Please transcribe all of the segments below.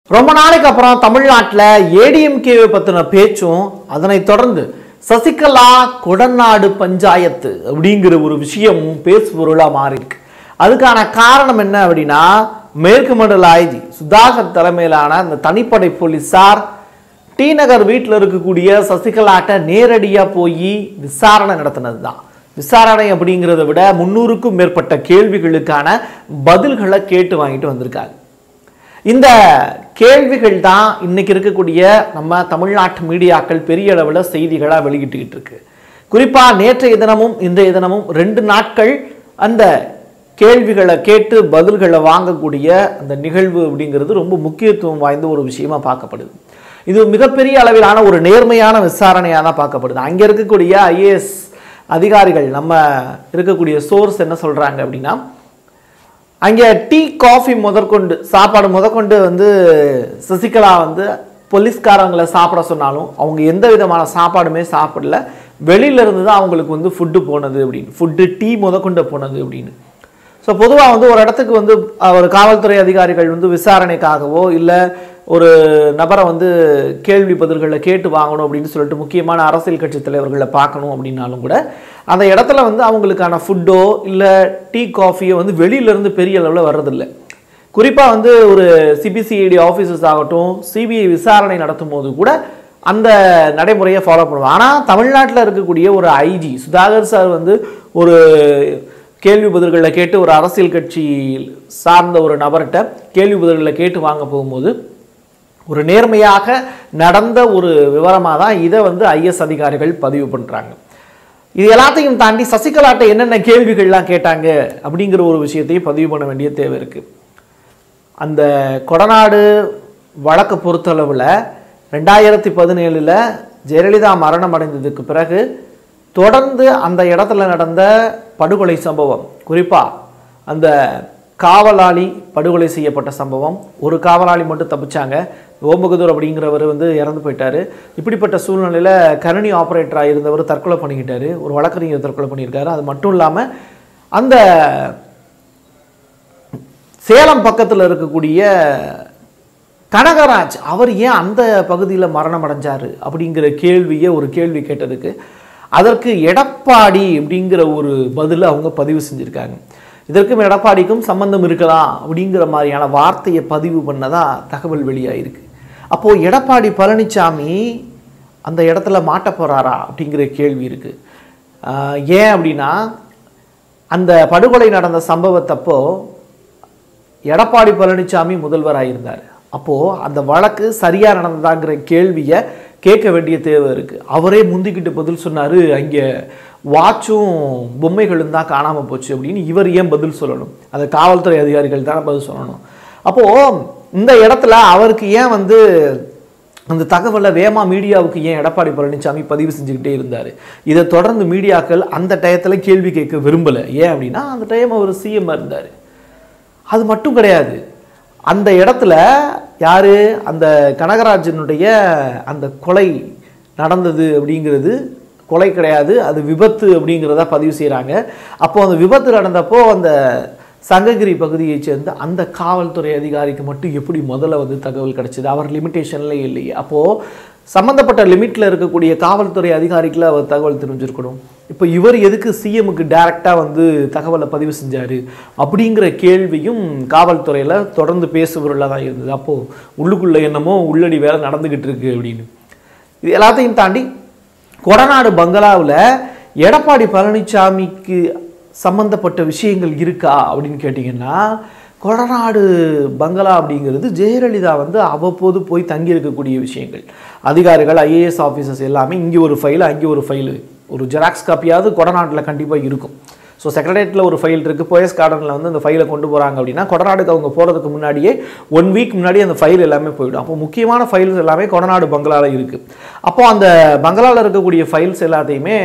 ரொம்ப நாளைக்கு அப்புறம் தமிழ்நாட்டில் ஏடிஎம்கேவை பற்றின பேச்சும் அதனைத் தொடர்ந்து சசிகலா கொடநாடு பஞ்சாயத்து அப்படிங்கிற ஒரு விஷயமும் பேசு பொருளாக மாறியிருக்கு அதுக்கான காரணம் என்ன அப்படின்னா மேற்கு மண்டல ஐஜி சுதாகர் தலைமையிலான அந்த தனிப்படை போலீஸார் டி நகர் வீட்டில் இருக்கக்கூடிய சசிகலாட்ட நேரடியாக போய் விசாரணை நடத்தினது தான் விசாரணை அப்படிங்கிறத விட முன்னூறுக்கும் மேற்பட்ட கேள்விகளுக்கான பதில்களை கேட்டு வாங்கிட்டு வந்திருக்காங்க இந்த கேள்விகள் தான் இன்னைக்கு இருக்கக்கூடிய நம்ம தமிழ்நாட்டு மீடியாக்கள் பெரிய அளவில் செய்திகளாக வெளியிட்டுக்கிட்டு இருக்கு குறிப்பாக நேற்றைய தினமும் இன்றைய தினமும் ரெண்டு நாட்கள் அந்த கேள்விகளை கேட்டு பதில்களை வாங்கக்கூடிய அந்த நிகழ்வு அப்படிங்கிறது ரொம்ப முக்கியத்துவம் வாய்ந்த ஒரு விஷயமா பார்க்கப்படுது இது மிகப்பெரிய அளவிலான ஒரு நேர்மையான விசாரணையாக தான் பார்க்கப்படுது அங்கே இருக்கக்கூடிய ஐஏஎஸ் அதிகாரிகள் நம்ம இருக்கக்கூடிய சோர்ஸ் என்ன சொல்கிறாங்க அப்படின்னா அங்கே டீ காஃபி முதற்கொண்டு சாப்பாடு முதற்கொண்டு வந்து சசிகலா வந்து போலீஸ்காரங்களை சாப்பிட சொன்னாலும் அவங்க எந்த விதமான சாப்பாடுமே சாப்பிடல வெளியில இருந்து தான் அவங்களுக்கு வந்து ஃபுட்டு போனது அப்படின்னு ஃபுட்டு டீ முதற்கொண்டு போனது அப்படின்னு ஸோ பொதுவாக வந்து ஒரு இடத்துக்கு வந்து அஹ், ஒரு காவல்துறை அதிகாரிகள் வந்து விசாரணைக்காகவோ இல்லை ஒரு நபரை வந்து கேள்வி பதில்களை கேட்டு வாங்கணும் அப்படின்னு சொல்லிட்டு முக்கியமான அரசியல் கட்சி தலைவர்களை பார்க்கணும் அப்படின்னாலும் கூட அந்த இடத்துல வந்து அவங்களுக்கான ஃபுட்டோ இல்லை டீ காஃபியோ வந்து வெளியிலேருந்து பெரிய அளவில் வர்றதில்லை குறிப்பாக வந்து ஒரு சிபிசிஐடி ஆஃபீஸர்ஸ் ஆகட்டும் சிபிஐ விசாரணை நடத்தும் போது கூட அந்த நடைமுறையை ஃபாலோ பண்ணுவோம் ஆனால் தமிழ்நாட்டில் இருக்கக்கூடிய ஒரு ஐஜி சுதாகர் சார் வந்து ஒரு கேள்வி பதில்களை கேட்டு ஒரு அரசியல் கட்சி சார்ந்த ஒரு நபர்கிட்ட கேள்வி பதில்களை கேட்டு வாங்க போகும்போது ஒரு நேர்மையாக நடந்த ஒரு விவரமாக தான் இதை வந்து ஐஎஸ் அதிகாரிகள் பதிவு பண்ணுறாங்க இது எல்லாத்தையும் தாண்டி சசிகலாட்ட என்னென்ன கேள்விகள்லாம் கேட்டாங்க அப்படிங்கிற ஒரு விஷயத்தையும் பதிவு பண்ண வேண்டிய தேவை இருக்குது அந்த கொடநாடு வழக்கை பொறுத்தளவில் ரெண்டாயிரத்தி பதினேழில் ஜெயலலிதா மரணம் அடைந்ததுக்கு பிறகு தொடர்ந்து அந்த இடத்துல நடந்த படுகொலை சம்பவம் குறிப்பாக அந்த காவலாளி படுகொலை செய்யப்பட்ட சம்பவம் ஒரு காவலாளி மட்டும் தப்பிச்சாங்க ஓம்பகதூர் அப்படிங்கிறவர் வந்து இறந்து போயிட்டாரு இப்படிப்பட்ட சூழ்நிலையில் கணினி ஆப்ரேட்டராக இருந்தவர் தற்கொலை பண்ணிக்கிட்டாரு ஒரு வழக்கறிஞர் தற்கொலை பண்ணியிருக்காரு அது மட்டும் இல்லாமல் அந்த சேலம் பக்கத்தில் இருக்கக்கூடிய கனகராஜ் அவர் ஏன் அந்த பகுதியில் மரணம் அடைஞ்சாரு அப்படிங்கிற கேள்வியை ஒரு கேள்வி கேட்டதுக்கு அதற்கு எடப்பாடி அப்படிங்கிற ஒரு பதிலை அவங்க பதிவு செஞ்சுருக்காங்க இதற்கும் எடப்பாடிக்கும் சம்பந்தம் இருக்கலாம் அப்படிங்கிற மாதிரியான வார்த்தையை பதிவு பண்ணதா தகவல் வெளியாயிருக்கு அப்போது எடப்பாடி பழனிசாமி அந்த இடத்துல மாட்ட போகிறாரா அப்படிங்கிற கேள்வி இருக்குது ஏன் அப்படின்னா அந்த படுகொலை நடந்த சம்பவத்தப்போ எடப்பாடி பழனிசாமி முதல்வராக இருந்தார் அப்போது அந்த வழக்கு சரியாக நடந்ததாங்கிற கேள்வியை கேட்க வேண்டிய தேவை இருக்குது அவரே முந்திக்கிட்டு பதில் சொன்னார் அங்கே வாட்சும் பொம்மைகளும் தான் காணாமல் போச்சு அப்படின்னு இவர் ஏன் பதில் சொல்லணும் அந்த காவல்துறை அதிகாரிகள் தானே பதில் சொல்லணும் அப்போது இந்த இடத்துல அவருக்கு ஏன் வந்து அந்த தகவலை வேமா மீடியாவுக்கு ஏன் எடப்பாடி பழனிசாமி பதிவு செஞ்சுக்கிட்டே இருந்தார் இதை தொடர்ந்து மீடியாக்கள் அந்த டயத்தில் கேள்வி கேட்க விரும்பலை ஏன் அப்படின்னா அந்த டைம் அவர் சிஎம் இருந்தார் அது மட்டும் கிடையாது அந்த இடத்துல யார் அந்த கனகராஜனுடைய அந்த கொலை நடந்தது அப்படிங்கிறது கொலை கிடையாது அது விபத்து அப்படிங்கிறத பதிவு செய்கிறாங்க அப்போ அந்த விபத்து நடந்தப்போ அந்த சங்ககிரி பகுதியைச் சேர்ந்த அந்த காவல்துறை அதிகாரிக்கு மட்டும் எப்படி முதல்ல வந்து தகவல் கிடைச்சது அவர் லிமிட்டேஷன்ல இல்லையே அப்போது சம்மந்தப்பட்ட லிமிட்டில் இருக்கக்கூடிய காவல்துறை அதிகாரிக்குள்ள அவர் தகவல் தெரிஞ்சிருக்கணும் இப்போ இவர் எதுக்கு சிஎம்முக்கு டைரெக்டாக வந்து தகவலை பதிவு செஞ்சார் அப்படிங்கிற கேள்வியும் காவல்துறையில் தொடர்ந்து பேசுபொருளாக தான் இருந்தது அப்போது உள்ளுக்குள்ளே என்னமோ உள்ளடி வேலை நடந்துக்கிட்டு இருக்கு அப்படின்னு இது எல்லாத்தையும் தாண்டி கொடநாடு பங்களாவில் எடப்பாடி பழனிசாமிக்கு சம்பந்தப்பட்ட விஷயங்கள் இருக்கா அப்படின்னு கேட்டிங்கன்னா கொடநாடு பங்களா அப்படிங்கிறது ஜெயலலிதா வந்து அவ்வப்போது போய் தங்கி இருக்கக்கூடிய விஷயங்கள் அதிகாரிகள் ஐஏஎஸ் ஆஃபீஸர்ஸ் எல்லாமே இங்கே ஒரு ஃபைல் அங்கே ஒரு ஃபைலு ஒரு ஜெராக்ஸ் காப்பியாவது கொடநாட்டில் கண்டிப்பாக இருக்கும் ஸோ செக்ரட்டேரியட்டில் ஒரு ஃபைல் இருக்குது போயஸ் கார்டனில் வந்து அந்த ஃபைலை கொண்டு போகிறாங்க அப்படின்னா கொடநாடுக்கு அவங்க போகிறதுக்கு முன்னாடியே ஒன் வீக் முன்னாடி அந்த ஃபைல் எல்லாமே போயிடும் அப்போ முக்கியமான ஃபைல்ஸ் எல்லாமே கொடநாடு பங்களாவில் இருக்குது அப்போ அந்த பங்களாவில் இருக்கக்கூடிய ஃபைல்ஸ் எல்லாத்தையுமே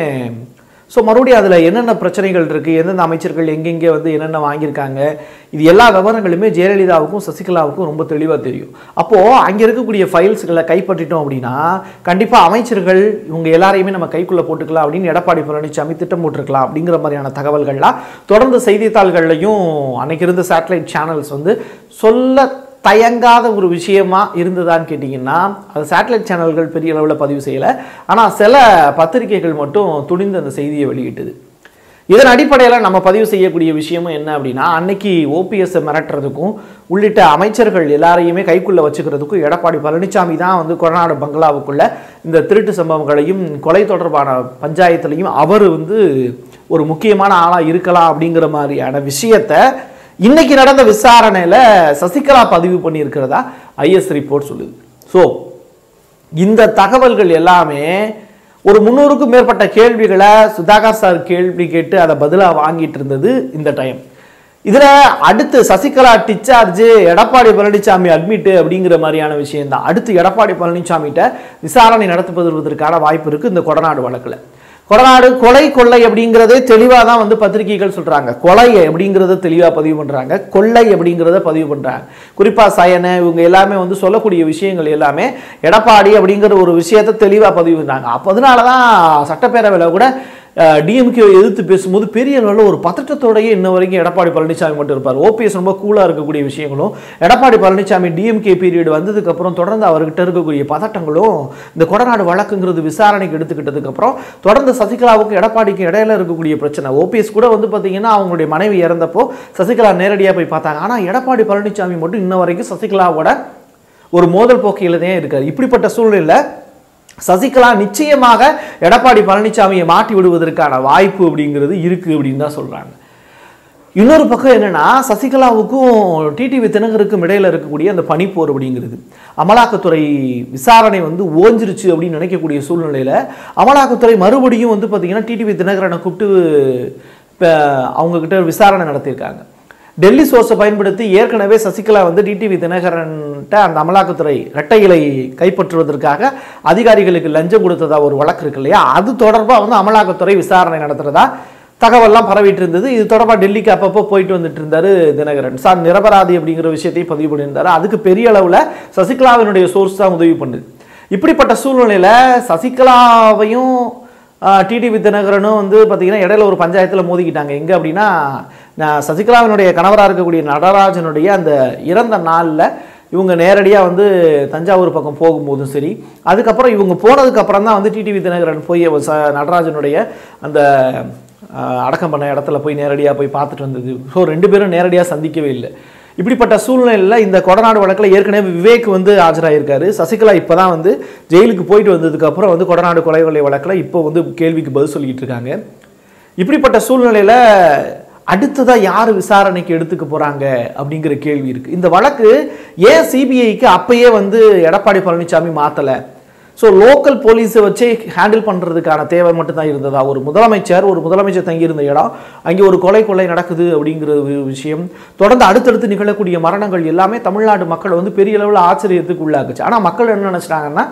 ஸோ மறுபடியும் அதில் என்னென்ன பிரச்சனைகள் இருக்குது எந்தெந்த அமைச்சர்கள் எங்கெங்கே வந்து என்னென்ன வாங்கியிருக்காங்க இது எல்லா விவரங்களுமே ஜெயலலிதாவுக்கும் சசிகலாவுக்கும் ரொம்ப தெளிவாக தெரியும் அப்போது அங்கே இருக்கக்கூடிய ஃபைல்ஸ்களை கைப்பற்றிட்டோம் அப்படின்னா கண்டிப்பாக அமைச்சர்கள் இவங்க எல்லாரையுமே நம்ம கைக்குள்ளே போட்டுக்கலாம் அப்படின்னு எடப்பாடி பழனிசாமி திட்டம் போட்டிருக்கலாம் அப்படிங்கிற மாதிரியான தகவல்கள்லாம் தொடர்ந்து செய்தித்தாள்கள்லையும் அன்னைக்கு இருந்த சேட்டலைட் சேனல்ஸ் வந்து சொல்ல தயங்காத ஒரு விஷயமா இருந்ததான்னு கேட்டிங்கன்னா அது சேட்டலைட் சேனல்கள் பெரிய அளவில் பதிவு செய்யலை ஆனால் சில பத்திரிகைகள் மட்டும் துணிந்து அந்த செய்தியை வெளியிட்டது இதன் அடிப்படையில் நம்ம பதிவு செய்யக்கூடிய விஷயமும் என்ன அப்படின்னா அன்னைக்கு ஓபிஎஸ் மிரட்டுறதுக்கும் உள்ளிட்ட அமைச்சர்கள் எல்லாரையுமே கைக்குள்ள வச்சுக்கிறதுக்கும் எடப்பாடி பழனிசாமி தான் வந்து கொரநாடு பங்களாவுக்குள்ள இந்த திருட்டு சம்பவங்களையும் கொலை தொடர்பான பஞ்சாயத்துலையும் அவர் வந்து ஒரு முக்கியமான ஆளாக இருக்கலாம் அப்படிங்கிற மாதிரியான விஷயத்த இன்னைக்கு நடந்த விசாரணையில் சசிகலா பதிவு பண்ணியிருக்கிறதா ஐஎஸ் ரிப்போர்ட் சொல்லுது ஸோ இந்த தகவல்கள் எல்லாமே ஒரு முந்நூறுக்கும் மேற்பட்ட கேள்விகளை சுதாகர் சார் கேள்வி கேட்டு அதை பதிலாக வாங்கிட்டு இருந்தது இந்த டைம் இதில் அடுத்து சசிகலா டிச்சார்ஜ் எடப்பாடி பழனிசாமி அட்மிட்டு அப்படிங்கிற மாதிரியான விஷயம் தான் அடுத்து எடப்பாடி பழனிசாமிகிட்ட விசாரணை நடத்தப்படுவதற்கான வாய்ப்பு இருக்குது இந்த கொடநாடு வழக்கில் கொடநாடு கொலை கொள்ளை அப்படிங்கிறதே தெளிவாக தான் வந்து பத்திரிகைகள் சொல்கிறாங்க கொலை அப்படிங்கிறத தெளிவாக பதிவு பண்ணுறாங்க கொள்ளை அப்படிங்கிறத பதிவு பண்ணுறாங்க குறிப்பாக சயன இவங்க எல்லாமே வந்து சொல்லக்கூடிய விஷயங்கள் எல்லாமே எடப்பாடி அப்படிங்கிற ஒரு விஷயத்தை தெளிவாக பதிவு பண்ணாங்க அப்போ அதனால தான் சட்டப்பேரவையில் கூட டிஎம்கே எதிர்த்து பேசும்போது பெரிய அளவில் ஒரு பதட்டத்தோடயே இன்ன வரைக்கும் எடப்பாடி பழனிசாமி மட்டும் இருப்பார் ஓபிஎஸ் ரொம்ப கூலாக இருக்கக்கூடிய விஷயங்களும் எடப்பாடி பழனிசாமி டிஎம்கே பீரியட் வந்ததுக்கப்புறம் தொடர்ந்து அவர்கிட்ட இருக்கக்கூடிய பதட்டங்களும் இந்த கொடநாடு வழக்குங்கிறது விசாரணைக்கு எடுத்துக்கிட்டதுக்கப்புறம் தொடர்ந்து சசிகலாவுக்கும் எடப்பாடிக்கும் இடையில இருக்கக்கூடிய பிரச்சனை ஓபிஎஸ் கூட வந்து பார்த்தீங்கன்னா அவங்களுடைய மனைவி இறந்தப்போ சசிகலா நேரடியாக போய் பார்த்தாங்க ஆனால் எடப்பாடி பழனிசாமி மட்டும் இன்ன வரைக்கும் சசிகலாவோட ஒரு மோதல் போக்கியில் தான் இருக்கார் இப்படிப்பட்ட சூழ்நிலையில் சசிகலா நிச்சயமாக எடப்பாடி பழனிசாமியை மாட்டி விடுவதற்கான வாய்ப்பு அப்படிங்கிறது இருக்குது அப்படின்னு தான் சொல்கிறாங்க இன்னொரு பக்கம் என்னன்னா சசிகலாவுக்கும் டிடிவி தினகருக்கும் இடையில இருக்கக்கூடிய அந்த பனிப்போர் அப்படிங்கிறது அமலாக்கத்துறை விசாரணை வந்து ஓஞ்சிருச்சு அப்படின்னு நினைக்கக்கூடிய சூழ்நிலையில் அமலாக்கத்துறை மறுபடியும் வந்து பார்த்தீங்கன்னா டிடிவி தினகரனை கூப்பிட்டு இப்போ அவங்கக்கிட்ட விசாரணை நடத்தியிருக்காங்க டெல்லி சோர்ஸை பயன்படுத்தி ஏற்கனவே சசிகலா வந்து டிடிவி தினகரன்ட்ட அந்த அமலாக்கத்துறை இரட்டை இலை கைப்பற்றுவதற்காக அதிகாரிகளுக்கு லஞ்சம் கொடுத்ததா ஒரு வழக்கு இருக்கு இல்லையா அது தொடர்பாக வந்து அமலாக்கத்துறை விசாரணை நடத்துறதா தகவல்லாம் பரவிட்டு இருந்தது இது தொடர்பாக டெல்லிக்கு அப்பப்போ போயிட்டு வந்துட்டு இருந்தாரு தினகரன் சார் நிரபராதி அப்படிங்கிற விஷயத்தையும் பதிவு பண்ணியிருந்தாரு அதுக்கு பெரிய அளவில் சசிகலாவினுடைய சோர்ஸ் தான் உதவி பண்ணுது இப்படிப்பட்ட சூழ்நிலையில் சசிகலாவையும் டிடிவி தினகரனும் வந்து பார்த்தீங்கன்னா இடையில ஒரு பஞ்சாயத்தில் மோதிக்கிட்டாங்க எங்கே அப்படின்னா நான் சசிகலாவினுடைய கணவராக இருக்கக்கூடிய நடராஜனுடைய அந்த இறந்த நாளில் இவங்க நேரடியாக வந்து தஞ்சாவூர் பக்கம் போகும்போதும் சரி அதுக்கப்புறம் இவங்க போனதுக்கப்புறம் தான் வந்து டிடிவி தினகரன் போய் ச நடராஜனுடைய அந்த அஹ், அடக்கம் பண்ண இடத்துல போய் நேரடியாக போய் பார்த்துட்டு வந்தது ஸோ ரெண்டு பேரும் நேரடியாக சந்திக்கவே இல்லை இப்படிப்பட்ட சூழ்நிலையில் இந்த கொடநாடு வழக்கில் ஏற்கனவே விவேக் வந்து ஆஜராயிருக்காரு சசிகலா இப்போ தான் வந்து ஜெயிலுக்கு போயிட்டு வந்ததுக்கப்புறம் வந்து கொடநாடு கொலை கொள்ளை வழக்கில் இப்போ வந்து கேள்விக்கு பதில் சொல்லிட்டு இருக்காங்க இப்படிப்பட்ட சூழ்நிலையில் அடுத்ததாக யார் விசாரணைக்கு எடுத்துக்க போகிறாங்க அப்படிங்கிற கேள்வி இருக்குது இந்த வழக்கு ஏன் சிபிஐக்கு அப்பயே வந்து எடப்பாடி பழனிசாமி மாற்றலை ஸோ லோக்கல் போலீஸை வச்சே ஹேண்டில் பண்ணுறதுக்கான தேவை மட்டும்தான் இருந்ததா ஒரு முதலமைச்சர் ஒரு முதலமைச்சர் தங்கியிருந்த இடம் அங்கே ஒரு கொலை கொள்ளை நடக்குது அப்படிங்கிற ஒரு விஷயம் தொடர்ந்து அடுத்தடுத்து நிகழக்கூடிய மரணங்கள் எல்லாமே தமிழ்நாடு மக்கள் வந்து பெரிய அளவில் ஆச்சரியத்துக்கு உள்ளாக்குச்சு ஆனால் மக்கள் என்ன நினச்சிட்டாங்கன்னா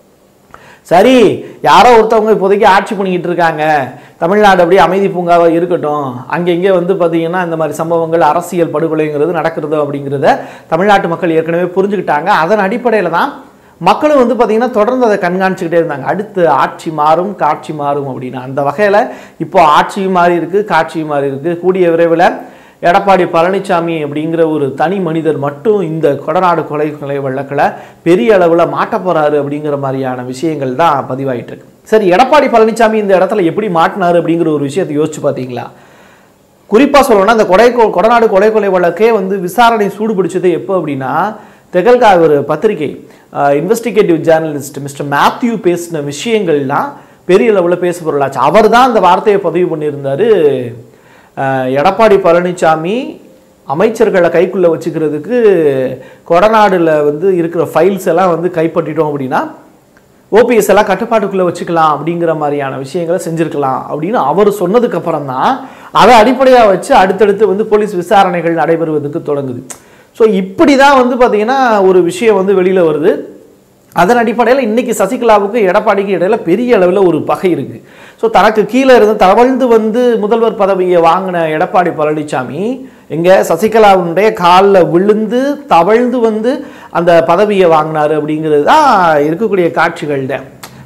சரி யாரோ ஒருத்தவங்க இப்போதைக்கு ஆட்சி பண்ணிக்கிட்டு இருக்காங்க தமிழ்நாடு அப்படியே அமைதி பூங்காவா இருக்கட்டும் அங்கே இங்கே வந்து பார்த்தீங்கன்னா இந்த மாதிரி சம்பவங்கள் அரசியல் படுகொலைங்கிறது நடக்கிறது அப்படிங்கிறத தமிழ்நாட்டு மக்கள் ஏற்கனவே புரிஞ்சுக்கிட்டாங்க அதன் அடிப்படையில் தான் மக்களும் வந்து பார்த்தீங்கன்னா தொடர்ந்து அதை கண்காணிச்சுக்கிட்டே இருந்தாங்க அடுத்து ஆட்சி மாறும் காட்சி மாறும் அப்படின்னு அந்த வகையில் இப்போ ஆட்சியும் மாறி இருக்கு காட்சியும் மாறி இருக்கு கூடிய விரைவில் எடப்பாடி பழனிசாமி அப்படிங்கிற ஒரு தனி மனிதர் மட்டும் இந்த கொடநாடு கொலை கொலை வழக்கில் பெரிய அளவில் மாட்ட போறாரு அப்படிங்கிற மாதிரியான விஷயங்கள் தான் பதிவாயிட்டு இருக்கு சரி எடப்பாடி பழனிசாமி இந்த இடத்துல எப்படி மாட்டினாரு அப்படிங்கிற ஒரு விஷயத்தை யோசிச்சு பார்த்தீங்களா குறிப்பாக சொல்லணும்னா இந்த கொடை கொ- கொடநாடு கொலை கொலை வழக்கே வந்து விசாரணை சூடு பிடிச்சது எப்போ அப்படின்னா தெகல்கா ஒரு பத்திரிகை இன்வெஸ்டிகேட்டிவ் ஜேர்னலிஸ்ட் மிஸ்டர் மேத்யூ பேசின விஷயங்கள்லாம் பெரிய லெவலில் பேச பொருளாச்சு அவர் தான் அந்த வார்த்தையை பதிவு பண்ணியிருந்தாரு அஹ், எடப்பாடி பழனிசாமி அமைச்சர்களை கைக்குள்ளே வச்சுக்கிறதுக்கு கொடநாடுல வந்து இருக்கிற ஃபைல்ஸ் எல்லாம் வந்து கைப்பற்றிட்டோம் அப்படின்னா ஓபிஎஸ் எல்லாம் கட்டுப்பாட்டுக்குள்ளே வச்சுக்கலாம் அப்படிங்கிற மாதிரியான விஷயங்களை செஞ்சுருக்கலாம் அப்படின்னு அவர் சொன்னதுக்கு அப்புறம் தான் அதை அடிப்படையாக வச்சு அடுத்தடுத்து வந்து போலீஸ் விசாரணைகள் நடைபெறுவதற்கு தொடங்குது ஸோ இப்படி தான் வந்து பார்த்தீங்கன்னா ஒரு விஷயம் வந்து வெளியில் வருது அதன் அடிப்படையில் இன்னைக்கு சசிகலாவுக்கு எடப்பாடிக்கு இடையில பெரிய அளவில் ஒரு பகை இருக்கு ஸோ தனக்கு கீழே இருந்து தவழ்ந்து வந்து முதல்வர் பதவியை வாங்கின எடப்பாடி பழனிசாமி எங்க சசிகலாவுடைய காலில் விழுந்து தவழ்ந்து வந்து அந்த பதவியை வாங்கினாரு அப்படிங்கிறது தான் இருக்கக்கூடிய காட்சிகள் தான்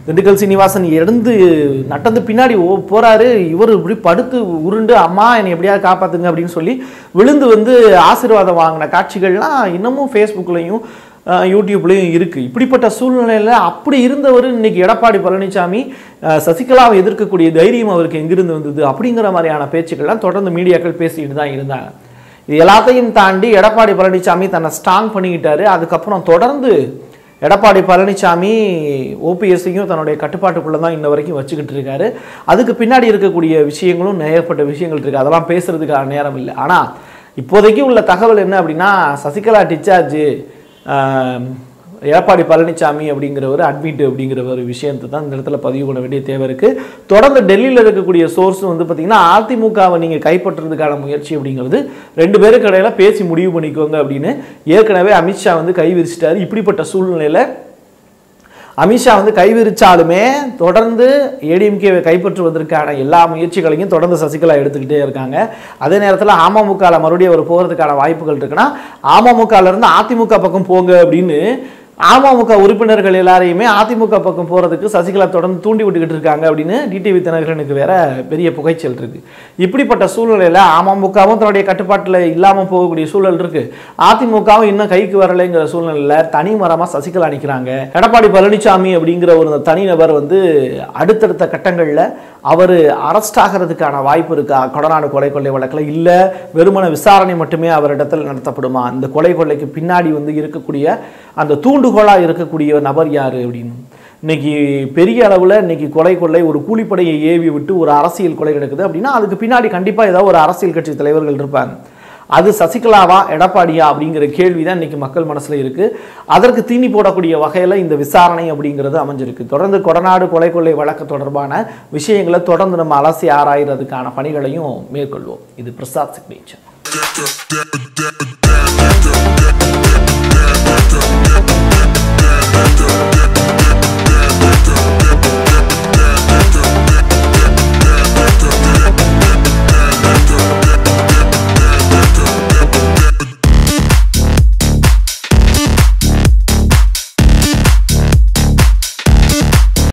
திண்டுக்கல் சீனிவாசன் எழுந்து நட்டந்து பின்னாடி ஓ போறாரு இவர் இப்படி படுத்து உருண்டு அம்மா என்னை எப்படியாவது காப்பாத்துங்க அப்படின்னு சொல்லி விழுந்து வந்து ஆசீர்வாதம் வாங்கின காட்சிகள்லாம் இன்னமும் ஃபேஸ்புக்லையும் யூடியூப்லேயும் இருக்குது இப்படிப்பட்ட சூழ்நிலையில் அப்படி இருந்தவர் இன்னைக்கு எடப்பாடி பழனிசாமி அஹ், சசிகலாவை எதிர்க்கக்கூடிய தைரியம் அவருக்கு எங்கிருந்து வந்தது அப்படிங்கிற மாதிரியான பேச்சுக்கள்லாம் தொடர்ந்து மீடியாக்கள் பேசிக்கிட்டு தான் இருந்தாங்க இது எல்லாத்தையும் தாண்டி எடப்பாடி பழனிசாமி தன்னை ஸ்ட்ராங் பண்ணிக்கிட்டாரு அதுக்கப்புறம் தொடர்ந்து எடப்பாடி பழனிசாமி ஓபிஎஸ்ஸையும் தன்னுடைய கட்டுப்பாட்டுக்குள்ளே தான் இன்ன வரைக்கும் வச்சுக்கிட்டு இருக்காரு அதுக்கு பின்னாடி இருக்கக்கூடிய விஷயங்களும் ஏகப்பட்ட விஷயங்கள் இருக்குது அதெல்லாம் பேசுறதுக்கான நேரம் இல்லை ஆனால் இப்போதைக்கு உள்ள தகவல் என்ன அப்படின்னா சசிகலா டிச்சார்ஜ் எடப்பாடி பழனிசாமி அப்படிங்கிறவர் அட்மிட் அப்படிங்கிற ஒரு விஷயத்தை தான் இந்த இடத்துல பதிவு பண்ண வேண்டிய தேவை இருக்குது தொடர்ந்து டெல்லியில் இருக்கக்கூடிய சோர்ஸ் வந்து பார்த்தீங்கன்னா அதிமுகவை நீங்கள் கைப்பற்றுறதுக்கான முயற்சி அப்படிங்கிறது ரெண்டு பேருக்கு இடையில பேசி முடிவு பண்ணிக்கோங்க அப்படின்னு ஏற்கனவே அமித்ஷா வந்து கை விரிச்சிட்டாரு இப்படிப்பட்ட சூழ்நிலையில் அமித்ஷா வந்து கைவிரிச்சாலுமே தொடர்ந்து ஏடிஎம்கேவை கைப்பற்றுவதற்கான எல்லா முயற்சிகளையும் தொடர்ந்து சசிகலா எடுத்துக்கிட்டே இருக்காங்க அதே நேரத்தில் அமமுகவில் மறுபடியும் அவர் போகிறதுக்கான வாய்ப்புகள் இருக்குன்னா அமமுகல இருந்து அதிமுக பக்கம் போங்க அப்படின்னு அமமுக உறுப்பினர்கள் எல்லாரையுமே அதிமுக பக்கம் போகிறதுக்கு சசிகலா தொடர்ந்து தூண்டி விட்டுக்கிட்டு இருக்காங்க அப்படின்னு டிடிவி தினகரனுக்கு வேற பெரிய புகைச்சல் இருக்கு இப்படிப்பட்ட சூழ்நிலையில் அமமுகவும் தன்னுடைய கட்டுப்பாட்டில் இல்லாமல் போகக்கூடிய சூழல் இருக்கு அதிமுகவும் இன்னும் கைக்கு வரலைங்கிற சூழ்நிலையில் தனி மரமாக சசிகலா நிற்கிறாங்க எடப்பாடி பழனிசாமி அப்படிங்கிற ஒரு தனிநபர் வந்து அடுத்தடுத்த கட்டங்களில் அவர் அரெஸ்ட் ஆகிறதுக்கான வாய்ப்பு இருக்கா கொடநாடு கொலை கொள்ளை வழக்கில் இல்லை வெறுமன விசாரணை மட்டுமே அவரிடத்தில் நடத்தப்படுமா இந்த கொலை கொள்ளைக்கு பின்னாடி வந்து இருக்கக்கூடிய அந்த தூண்டுகோலாக இருக்கக்கூடிய நபர் யார் அப்படின்னு இன்னைக்கு பெரிய அளவில் இன்னைக்கு கொலை கொள்ளை ஒரு கூலிப்படையை ஏவி விட்டு ஒரு அரசியல் கொலை நடக்குது அப்படின்னா அதுக்கு பின்னாடி கண்டிப்பாக ஏதாவது ஒரு அரசியல் கட்சி தலைவர்கள் இருப்பாங்க அது சசிகலாவா எடப்பாடியா அப்படிங்கிற கேள்வி தான் இன்னைக்கு மக்கள் மனசுல இருக்கு அதற்கு தீனி போடக்கூடிய வகையில் இந்த விசாரணை அப்படிங்கிறது அமைஞ்சிருக்கு தொடர்ந்து கொடநாடு கொலை கொள்ளை வழக்கு தொடர்பான விஷயங்களை தொடர்ந்து நம்ம அலசி ஆராயறதுக்கான பணிகளையும் மேற்கொள்வோம் இது பிரசாத் சிக்னேச்சர்